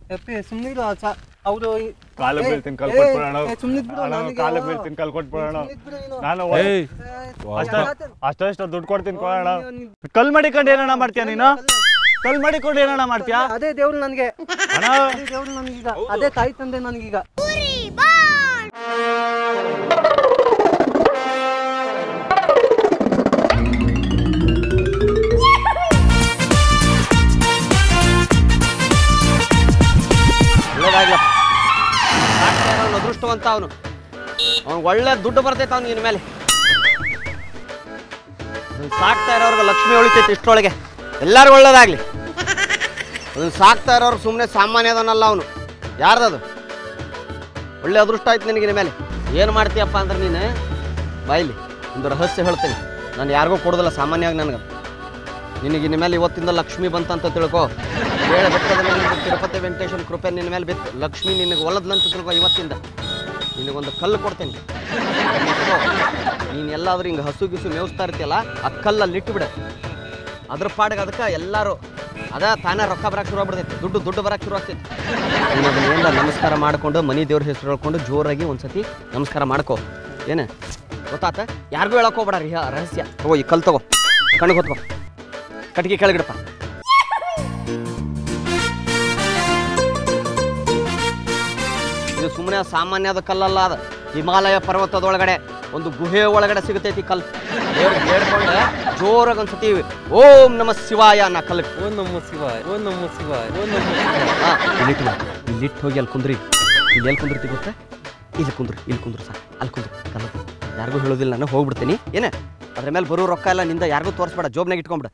ಎಪ್ಪಿ ಸುಮ್ಮನಿರು ಅವರು ಕಾಲು ಬೀಳ್ತೀನಿ ಕಲ್ ಕೊಟ್ಬಿಡೋಣ ಸುಮ್ಮನಿದ್ಬಿಡು ಅಣ್ಣ ಕಾಲು ಬೀಳ್ತೀನಿ ಕಲ್ ಕೊಟ್ಬಿಡೋಣ ನಾನು ಏಯ್ ಅಷ್ಟ ಅಷ್ಟ ಇಷ್ಟ ದುಡ್ಡು ಕೊಡ್ತೀನಿ ಕೊಡೋಣ ಕಲ್ ಮಾಡಿಕೊಂಡು ಏನಣ್ಣ ಮಾಡ್ತೀಯ ನೀನು ಕಲ್ ಮಾಡಿಕೊಂಡು ಏನಣ್ಣ ಮಾಡ್ತೀಯಾ ಅದೇ ದೇವ್ರು ನನಗೆ ಅಣ್ಣ ಅದೇ ದೇವ್ರು ನನಗೀಗ ಅದೇ ತಾಯಿ ತಂದೆ ನನಗೀಗ ಒಳ್ಳೇದಾಗ್ಲಪ್ಪ ಸಾಕ್ತಾ ಇರೋನು ಅದೃಷ್ಟವಂತ ಅವನು ಅವ್ನು ಒಳ್ಳೆ ದುಡ್ಡು ಬರ್ತೈತೆ ಅವ್ನಿಗೆ ಇನ್ಮೇಲೆ ಅದನ್ನ ಸಾಕ್ತಾ ಇರೋರ್ಗೆ ಲಕ್ಷ್ಮಿ ಉಳಿತೈತೆ ಇಷ್ಟರೊಳಗೆ ಎಲ್ಲರೂ ಒಳ್ಳೇದಾಗ್ಲಿ ಅದನ್ನ ಸಾಕ್ತಾ ಇರೋರು ಸುಮ್ಮನೆ ಸಾಮಾನ್ಯ ಅದನ್ನಲ್ಲ ಅವನು ಯಾರ್ದದು ಒಳ್ಳೆ ಅದೃಷ್ಟ ಆಯ್ತು ನಿನಗೆ ಇನ್ಮೇಲೆ ಏನು ಮಾಡ್ತೀಯಪ್ಪ ಅಂದ್ರೆ ನೀನು ಬಾಯಿಲಿ ಒಂದು ರಹಸ್ಯ ಹೇಳ್ತೀನಿ ನಾನು ಯಾರಿಗೂ ಕೊಡೋದಿಲ್ಲ ಸಾಮಾನ್ಯವಾಗಿ ನನಗೆ ನಿನಗೆ ಇನ್ನ ಮೇಲೆ ಇವತ್ತಿಂದ ಲಕ್ಷ್ಮಿ ಬಂತಂತ ತಿಳ್ಕೊ ಬೇಡ ಬೆಟ್ಟದ ಮೇಲೆ ನಿಂತು ತಿರುಪತಿ ವೆಂಕಟೇಶ್ವರ ಕೃಪೆ ನಿನ್ನ ಮೇಲೆ ಬಿತ್ತು ಲಕ್ಷ್ಮಿ ನಿನಗೆ ಒಲದ್ಲಂತ ತಿಳ್ಕೊ ಇವತ್ತಿಂದ ನಿನಗೊಂದು ಕಲ್ಲು ಕೊಡ್ತೇನೆ ನೀನು ಎಲ್ಲಾದ್ರೂ ಹಿಂಗೆ ಹಸು ಗಿಸು ಮೇವಿಸ್ತಾ ಇರ್ತೀಯಲ್ಲ ಆ ಕಲ್ಲಲ್ಲಿ ಇಟ್ಟುಬಿಡ ಅದ್ರ ಪಾಡಿಗೆ ಅದಕ್ಕೆ ಎಲ್ಲರೂ ಅದ ತಾನೇ ರೊಕ್ಕ ಬರಕ್ಕೆ ಶುರು ಆಗ್ಬಿಡ್ತೈತಿ ದುಡ್ಡು ದುಡ್ಡು ಬರಕ್ಕೆ ಶುರು ಆಗ್ತೈತಿ ನೀನು ಅದನ್ನ ಏನಾರ ನಮಸ್ಕಾರ ಮಾಡ್ಕೊಂಡು ಮನಿ ದೇವ್ರ ಹೆಸರು ಹೇಳ್ಕೊಂಡು ಜೋರಾಗಿ ಒಂದ್ಸತಿ ನಮಸ್ಕಾರ ಮಾಡ್ಕೋ ಏನು ಗೊತ್ತಾತ ಯಾರಿಗೂ ಹೇಳಕ್ ಹೋಗ್ಬೇಡ ರೀ ರಹಸ್ಯ ತಗೋ ಈ ಕಲ್ ತಗೋ ಕಣ್ಣಿಗೆ ಹೊತ್ಕೋ ಕಟ್ಟಿಗೆ ಕೆಳಗಿಡಪ್ಪ ಇದು ಸುಮ್ಮನೆ ಸಾಮಾನ್ಯದ ಕಲ್ಲಲ್ಲ ಅದ ಹಿಮಾಲಯ ಪರ್ವತದೊಳಗಡೆ ಒಂದು ಗುಹೆ ಒಳಗಡೆ ಸಿಗುತ್ತೈತಿ ಕಲ್ ದೇವ್ರಿಗೆ ಬೇಡ್ಕೊಂಡೆ ಜೋರಾಗಿ ಒಂದ್ಸತಿ ಓಂ ನಮ ಶಿವಾಯ ಅನ್ನೋ ಕಲ್ ಓ ನಮ್ಮ ಶಿವಾಯ ಓ ನಮ್ಮ ಶಿವಾಯ ಓ ನಮ್ಮ ಶಿವಾಯ ಹಾ ಇಲ್ಲಿಟ್ಟು ಬಾ. ಇಲ್ಲಿಟ್ಟು ಹೋಗಿ ಅಲ್ಲಿ ಕುಂದ್ರಿ ಇಲ್ಲಿ ಎಲ್ಲಿ ಕುಂದಿರ್ತಿ ಗೊತ್ತಾ ಇಲ್ಲಿ ಕುಂದ್ರಿ ಇಲ್ಲಿ ಕುಂದ್ರು ಸಾಕು ಅಲ್ಲಿ ಕುಂದ್ರು ಕಲ್ಲ ಯಾರಿಗೂ ಹೇಳೋದಿಲ್ಲ ನಾನು ಹೋಗ್ಬಿಡ್ತೀನಿ ಏನೇ ಅದ್ರ ಮೇಲೆ ಬರೋ ರೊಕ್ಕ ಎಲ್ಲ ನಿಂದ ಯಾರಿಗೂ ತೋರಿಸ್ಬೇಡ ಜೋಬ್ನಾಗ ಇಟ್ಕೊಂಬಿಡ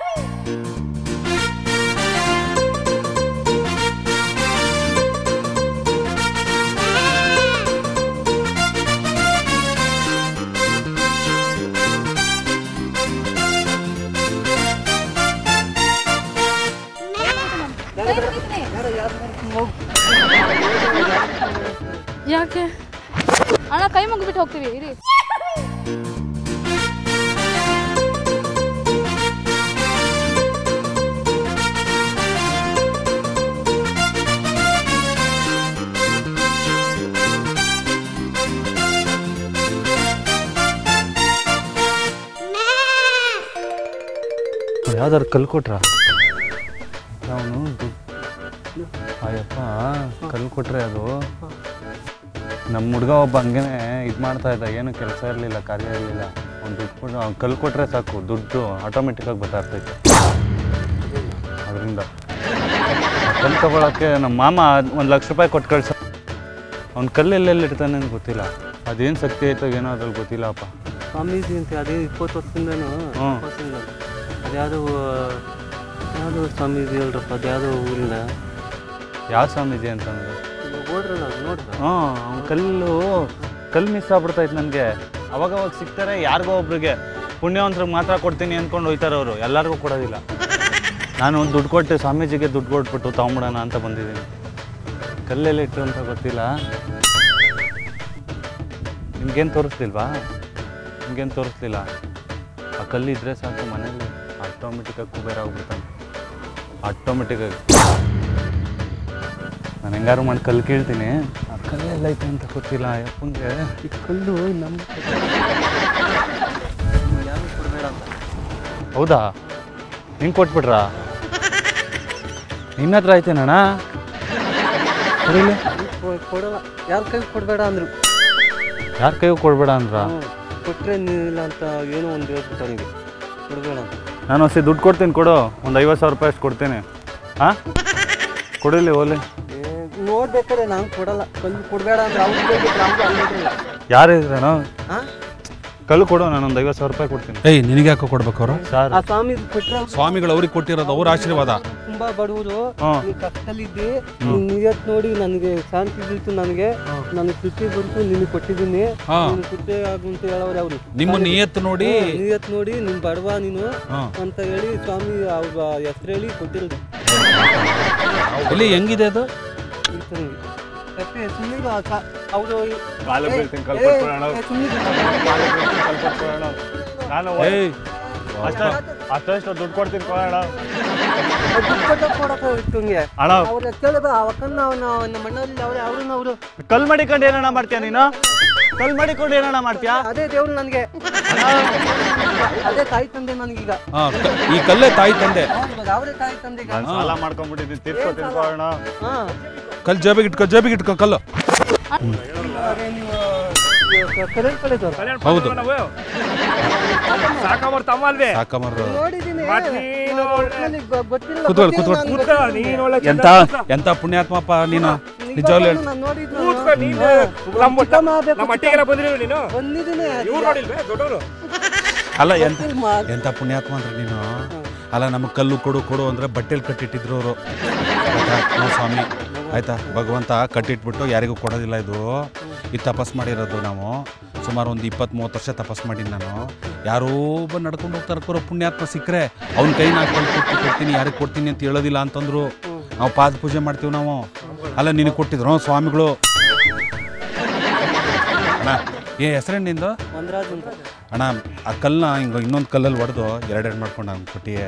ಯಾಕೆ ಅಣ್ಣ ಕೈ ಮುಗಿಬಿಟ್ಟು ಹೋಗ್ತೀವಿ ಇರಿ ಯಾವ್ದಾರು ಕಲ್ ಕೊಟ್ರ ಅವನು ಅಯ್ಯಪ್ಪ ಕಲ್ ಕೊಟ್ರೆ ಅದು ನಮ್ಮ ಹುಡುಗ ಒಬ್ಬ ಹಂಗೇನೆ ಇದು ಮಾಡ್ತಾ ಇದ್ದ ಏನು ಕೆಲಸ ಇರಲಿಲ್ಲ ಕಾರ್ಯ ಇರಲಿಲ್ಲ ಅವ್ನು ದುಡ್ಡು ಕೊಟ್ಟು ಅವ್ನು ಕಲ್ ಕೊಟ್ರೆ ಸಾಕು ದುಡ್ಡು ಆಟೋಮೆಟಿಕ್ಕಾಗಿ ಬರ್ತಾ ಇರ್ತೈತೆ ಅದರಿಂದ ಕಲ್ ತಗೊಳಕ್ಕೆ ನಮ್ಮ ಮಾಮ ಒಂದು ಲಕ್ಷ ರೂಪಾಯಿ ಕೊಟ್ಟು ಕಳ್ಸ ಅವ್ನು ಕಲ್ಲು ಎಲ್ಲೆಲ್ಲಿ ಇಡ್ತಾನೆ ಅಂತ ಗೊತ್ತಿಲ್ಲ ಅದೇನು ಶಕ್ತಿ ಆಯ್ತೋ ಏನೋ ಅದ್ರಲ್ಲಿ ಗೊತ್ತಿಲ್ಲಪ್ಪ ಸ್ವಾಮೀಜಿ ಅಂತ ಅದೇ ಇಪ್ಪತ್ತು ವರ್ಷದಿಂದನು ಹ್ಮ್. ವರ್ಷದಿಂದ ಅದ್ಯಾವುದು ಯಾವುದು ಸ್ವಾಮೀಜಿ ಹೇಳ್ರಪ್ಪ ಅದ್ಯಾವುದೋ ಊರಿನ ಯಾವ ಸ್ವಾಮೀಜಿ ಅಂತಂದ್ರೆ ಓಡ್ರಲ್ಲ ಅದು ನೋಡ್ದ ಹ್ಞೂ ಅವ್ನ್ ಕಲ್ಲು ಕಲ್ಲು ಮಿಸ್ ಆಗ್ಬಿಡ್ತೈತೆ ನನಗೆ ಅವಾಗ ಅವಾಗ ಸಿಗ್ತಾರೆ ಯಾರಿಗೋ ಒಬ್ರಿಗೆ ಪುಣ್ಯವಂತರಿಗೆ ಮಾತ್ರ ಕೊಡ್ತೀನಿ ಅಂದ್ಕೊಂಡು ಹೋಯ್ತಾರೆ ಅವರು ಎಲ್ಲರಿಗೂ ಕೊಡೋದಿಲ್ಲ ನಾನು ದುಡ್ಡು ಕೊಟ್ಟು ಸ್ವಾಮೀಜಿಗೆ ದುಡ್ಡು ಕೊಟ್ಬಿಟ್ಟು ತಗೊಂಬಿಡೋಣ ಅಂತ ಬಂದಿದ್ದೀನಿ ಕಲ್ಲೆಲ್ಲ ಇಟ್ಟು ಅಂತ ಗೊತ್ತಿಲ್ಲ ನಿಮ್ಗೇನು ತೋರಿಸ್ಲಿಲ್ವಾ ನಿಮ್ಗೇನು ತೋರಿಸ್ಲಿಲ್ಲ ಆ ಕಲ್ಲು ಇದ್ರೆ ಸಾಕು ಮನೇಲಿ ಆಟೋಮೆಟಿಕ್ಕಾಗಿ ಕುಬೇರ ಆಗ್ಬಿಡ್ತಾನೆ ಆಟೋಮೆಟಿಕ್ಕಾಗಿ ನಾನು ಹೆಂಗಾರು ಮಾಡಿ ಕಲ್ಲು ಕೇಳ್ತೀನಿ ಆ ಕಲ್ಲೆಲ್ಲ ಐತೆ ಅಂತ ಗೊತ್ತಿಲ್ಲ ಯಪ್ಪಂಗೆ ಈ ಕಲ್ಲು ನಮ್ಮ ಯಾರು ಕೊಡಬೇಡ ಅಂತ ಹೌದಾ ನಿಂಗೆ ಕೊಟ್ಬಿಟ್ರಾ ನಿನ್ನ ಹತ್ರ ಐತೇನಣ್ಣ ಕೊಡಿಲಿ ಕೊ- ಕೊಡಲ್ಲ ಯಾರ ಕೈ ಕೊಡಬೇಡ ಅಂದ್ರು ಯಾರ ಕೈಗೂ ಕೊಡ್ಬೇಡ ಅಂದ್ರ ಹ್ಞೂ ಕೊಟ್ರೆ ನೀನಿಲ್ಲ ಅಂತ ಏನೋ ಒಂದು ಹೇಳ್ಬಿಟ್ಟು ಅವನಿಗೆ ಕೊಡಬೇಡ ಅಂತ ನಾನು ಹೊಸ ದುಡ್ಡು ಕೊಡ್ತೀನಿ ಕೊಡು ಒಂದು ಐವತ್ತು ಸಾವಿರ ರೂಪಾಯಿ ಅಷ್ಟು ಕೊಡ್ತೀನಿ ಹಾಂ ಕೊಡಿಲಿ ಓಲಿ ಏ, ನೋಡ್ಬೇಕಾದ್ರೆ ನಾನು ಕೊಡಲ್ಲ ಕಲ್ಲು ಕೊಡಬೇಡ ಅಂದ್ರೆ ಅವ್ರು ಕೇಳ್ಬಿಟ್ರೆ ಅವ್ರು ಅಲ್ಲಿದ್ರಲ್ಲ ಯಾರು ಇದ್ರೇನೋ ಹಾಂ ಕಲ್ಲು ಕೊಡು ನಾನೊಂದು ಐವತ್ತು ಸಾವಿರ ರೂಪಾಯಿ ಕೊಡ್ತೀನಿ ಏಯ್ ನಿನಗೆ ಯಾಕೆ ಕೊಡ್ಬೇಕು ಅವರು ಸರ್ ಆ ಸ್ವಾಮಿ ಕೊಟ್ರೆ ಸ್ವಾಮಿಗಳು ಅವ್ರಿಗೆ ಕೊಟ್ಟಿರೋದು ಅವ್ರ ಆಶೀರ್ವಾದ ತುಂಬಾ ಬಡವರು ಹ್ಮ್. ನೀ ಕಷ್ಟದಲ್ಲಿದ್ದಿ ನೀನ್ ನಿಯತ್ ನೋಡಿ ನನಗೆ ಶಾಂತಿ ಬೀಳ್ತು ನನಗೆ ನನಗೆ ತೃಪ್ತಿ ಬಂತು ನಿನಗೆ ಕೊಟ್ಟಿದ್ದೀನಿ ಹಾ. ನೀನು ತೃಪ್ತಿ ಆಗು ಅಂತ ಹೇಳೋರು ಅವರು ನಿಮ್ಮ ನಿಯತ್ತು ನೋಡಿ ನಿಯತ್ ನೋಡಿ ನಿನ್ ಬಡವ ನೀನು ಹಾ. ಅಂತ ಹೇಳಿ ಸ್ವಾಮಿ ಅವ್ರ ಹೆಸರು ಹೇಳಿ ಕೊಟ್ಟಿರೋದು ಇಲ್ಲಿ ಹೆಂಗಿದೆ ಅದು ಅವರು ಕಾಲು ಬೀಳ್ತೀನಿ ಕಲ್ ಕೊಟ್ಬಿಡೋಣ. ಕಾಲು ಬೀಳ್ತೀನಿ ಕಲ್ ಕೊಟ್ಬಿಡೋಣ. ನಾನು ಏಯ್ ಅಷ್ಟು ದುಡ್ಡು ಕೊಡ್ತೀನಿ ಕೊಡೋಣ ದುಡ್ಡು ಕೊಟ್ಟಾಗ ಕೊಡಕ್ಕೆ ಇಟ್ಟಂಗೆ ಅಣ್ಣ ಅವ್ರ ಕೇಳಿದ ಅವಕ್ಕನ್ನ ಅವನ ನಮ್ಮ ಅಣ್ಣಲ್ಲಿ ಅವ್ರೆ ಅವ್ರನ್ನ ಅವರು ಕಲ್ ಮಾಡಿಕೊಂಡು ಏನಣ್ಣ ಮಾಡ್ತೀಯ ನೀನು ಕಲ್ ಮಾಡಿಕೊಂಡು ಏನಣ್ಣ ಮಾಡ್ತೀಯಾ ಅದೇ ದೇವ್ರು ನನಗೆ ಅದೇ ತಾಯಿ ತಂದೆ ನನಗೀಗ ಹಾ ಕ- ಈ ಕಲ್ಲೇ ತಾಯಿ ತಂದೆ ಅವರೇ ತಾಯಿ ತಂದೆ ಈಗ ನಾನು ಸಾಲ ಮಾಡ್ಕೊಂಡ್ಬಿಟ್ಟಿದ್ದೀನಿ ತೀರ್ಸ್ಕೊ ತಿನ್ಕೋಣ ಹಾ ಕಲ್ ಜೇಬಿಗೆ ಇಟ್ಕೋ ಜೇಬಿಗೆ ಇಟ್ಕೋ ಕಲ್ಲು ಕರೆಂಟ್ ಕಳೆದವ್ರು ಹೌದು ಸಾಕಮ್ಮವ್ರ ತಮ್ಮ ಅಲ್ವೇ ಸಾಕಮರ್ ನೋಡಿದ್ದೀನಿ ಮತ್ತ್ ನೀನು ನನಗ್ ಗೊ- ಗೊತ್ತಿಲ್ಲ ಕೂತ್ಕೊಳ್ಳಿ, ಗೊತ್ತಿಲ್ಲ, ಕೂತ್ಕೊಳ್ಳಿ. ನನ್ಗ್ ಕೂತ್ಕೊ, ಗೊತ್ತಿಲ್ಲ. ನೀನ್ ಒಳ್ಳೆ ಎಂತ ಎಂತ ಪುಣ್ಯಾತ್ಮಪ್ಪ ನೀನು ನಿಜವಾಗ್ಲೂ ಹೇಳ್- ನಾನ್ ನೋಡಿದ್ದು ಕೂತ್ಕೊ, ನೀನು ನಮ್ಮ ಚಿಕ್ಕಮ್ಮ ಆಗ್ಬೇಕು, ನಮ್ಮ ಮಟ್ಟಿಗೆಲ್ಲ ಬಂದಿರೋ ನೀನು ಬಂದಿದ್ದೀನಿ ಇವ್ರು ನೋಡಿಲ್ವೇ ದೊಡ್ಡವರು ಅಲ್ಲ ಎಂತ ಮಾ- ಎಂತ ಪುಣ್ಯಾತ್ಮ ಅಂದ್ರೆ ನೀನು ಅಲ್ಲ ನಮಗೆ ಕಲ್ಲು ಕೊಡು ಕೊಡು ಅಂದ್ರೆ ಬಟ್ಟೆಲಿ ಕಟ್ಟಿಟ್ಟಿದ್ರು ಅವರು ನಾವು ಸ್ವಾಮಿ ಆಯ್ತಾ ಭಗವಂತ ಕಟ್ಟಿಟ್ಬಿಟ್ಟು ಯಾರಿಗೂ ಕೊಡೋದಿಲ್ಲ ಇದು ಇದು ತಪಸ್ ಮಾಡಿರೋದು ನಾವು ಸುಮಾರು ಒಂದು ಇಪ್ಪತ್ತ್ ಮೂವತ್ತು ವರ್ಷ ತಪಸ್ ಮಾಡೀನಿ ನಾನು ಯಾರೋ ಬಂದು ನಡ್ಕೊಂಡು ಹೋಗ್ತಾರೆ ಕೊರೋ ಪುಣ್ಯಾತ್ಮ ಸಿಕ್ಕರೆ ಅವ್ನ ಕೈ ನಾ ಕಲ್ಲು ಕೊಟ್ಟು ಕೊಡ್ತೀನಿ ಯಾರಿಗೆ ಕೊಡ್ತೀನಿ ಅಂತ ಹೇಳೋದಿಲ್ಲ ಅಂತಂದ್ರು ನಾವು ಪಾದ ಪೂಜೆ ಮಾಡ್ತೀವಿ ನಾವು ಅಲ್ಲ ನಿನಗೆ ಕೊಟ್ಟಿದ್ರು ಹ್ಞೂ, ಸ್ವಾಮಿಗಳು ಅಣ್ಣ ಏ ಹೆಸರೇನು ನಿಂದು ಒಂದ್ರಾಜ್ ಅಂತ ಅಣ್ಣ ಆ ಕಲ್ಲನ್ನ ಹಿಂಗೆ ಇನ್ನೊಂದು ಕಲ್ಲಲ್ಲಿ ಹೊಡೆದು ಎರಡೆರಡು ಮಾಡ್ಕೊಂಡು ನಾನು ಕೊಟ್ಟಿಯೇ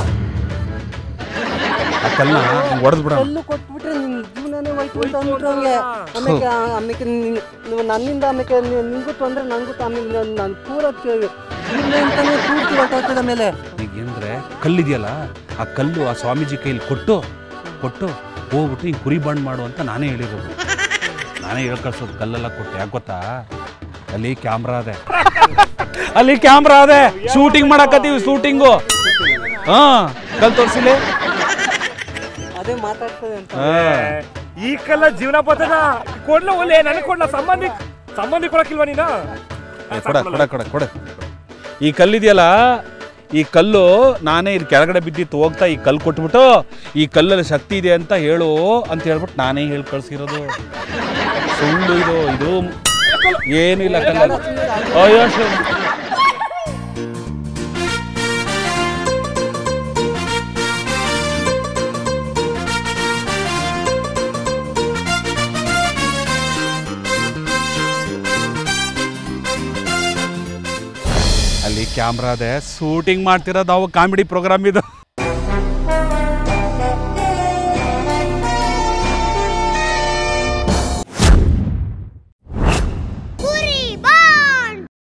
ಆ ಕಲ್ಲನ್ನ ಹಿಂಗೆ ಹೊಡೆದು ಬಿಡೋಣ ಕಲ್ಲು ಕೊಟ್ಬಿಟ್ರೆ ನಿನ್ ಜೀವನನೇ ಹೋಯ್ತು ಅಂತ ಅಂದ್ಬಿಟ್ರು ಅವ್ನಿಗೆ ಆಮೇಲೆ ಆಮೇಲೆ ನಿನ್- ನೀವು ನನ್ನಿಂದ ಆಮೇಲೆ ನಿ- ನಿನ್ಗೂ ತೊಂದರೆ ನನಗೂ ಆಮೇಲೆ ನಾನು ನಾನು ಪೂರ ಜೀವನ ಅಂತಾನೆ ಪೂರ್ತಿ ಹೊರಟೋಗ್ತದೆ ಆಮೇಲೆ ಈಗ ಏನಂದ್ರೆ ಕಲ್ಲಿದೆಯಲ್ಲ ಆ ಕಲ್ಲು ಆ ಸ್ವಾಮೀಜಿ ಕೈಲಿ ಕೊಟ್ಟು ಕೊಟ್ಟು ಹೋಗ್ಬಿಟ್ಟು ಹಿಂಗೆ ಕುರಿ ಬಂಡ್ ಮಾಡು ಅಂತ ನಾನೇ ಹೇಳಿರೋದು ನಾನೇ ಹೇಳ್ ಕಳ್ಸೋದು ಕಲ್ಲೆಲ್ಲ ಕೊಟ್ಟು ಯಾಕೆ ಗೊತ್ತಾ ಅಲ್ಲಿ ಕ್ಯಾಮ್ರಾ ಅದೆ ಅಲ್ಲಿ ಕ್ಯಾಮ್ರಾ ಅದೆ ಶೂಟಿಂಗ್ ಮಾಡಕತ್ತೀವಿ ಶೂಟಿಂಗು ಹಾ ಕಲ್ ತೋರಿಸಿಲಿ ಅದೇ ಮಾತಾಡ್ತದೆ ಅಂತ ಈ ಕಲ್ಲ ಜೀವನ ಬರ್ತದ ಕೊಡ್ಲ ಒಲೆ ನನಗೆ ಕೊಡ್ಲ ಸಂಬಂಧಿ ಸಂಬಂಧಿ ಕೊಡಕ್ಕಿಲ್ವಾ ನೀನು ಕೊಡ ಕೊಡ ಕೊಡ ಕೊಡ ಈ ಕಲ್ಲಿದೆಯಲ್ಲ ಈ ಕಲ್ಲು ನಾನೇ ಇದು ಕೆಳಗಡೆ ಬಿದ್ದಿತ್ತು ಹೋಗ್ತಾ ಈ ಕಲ್ಲು ಕೊಟ್ಬಿಟ್ಟು ಈ ಕಲ್ಲಲ್ಲಿ ಶಕ್ತಿ ಇದೆ ಅಂತ ಹೇಳು ಅಂತ ಹೇಳ್ಬಿಟ್ಟು ನಾನೇ ಹೇಳಿ ಕಳ್ಸಿರೋದು ಸುಳ್ಳು ಇದು ಇದು ಏನೂ ಇಲ್ಲ ಕಲ್ಲಲ್ಲಿ ಅಯ್ಯೋ ಶಿವ. ಅಲ್ಲಿ ಕ್ಯಾಮ್ರಾ ಅದೇ ಶೂಟಿಂಗ್ ಮಾಡ್ತಿರೋದು ನಾವು ಕಾಮಿಡಿ ಪ್ರೋಗ್ರಾಮ್ ಇದು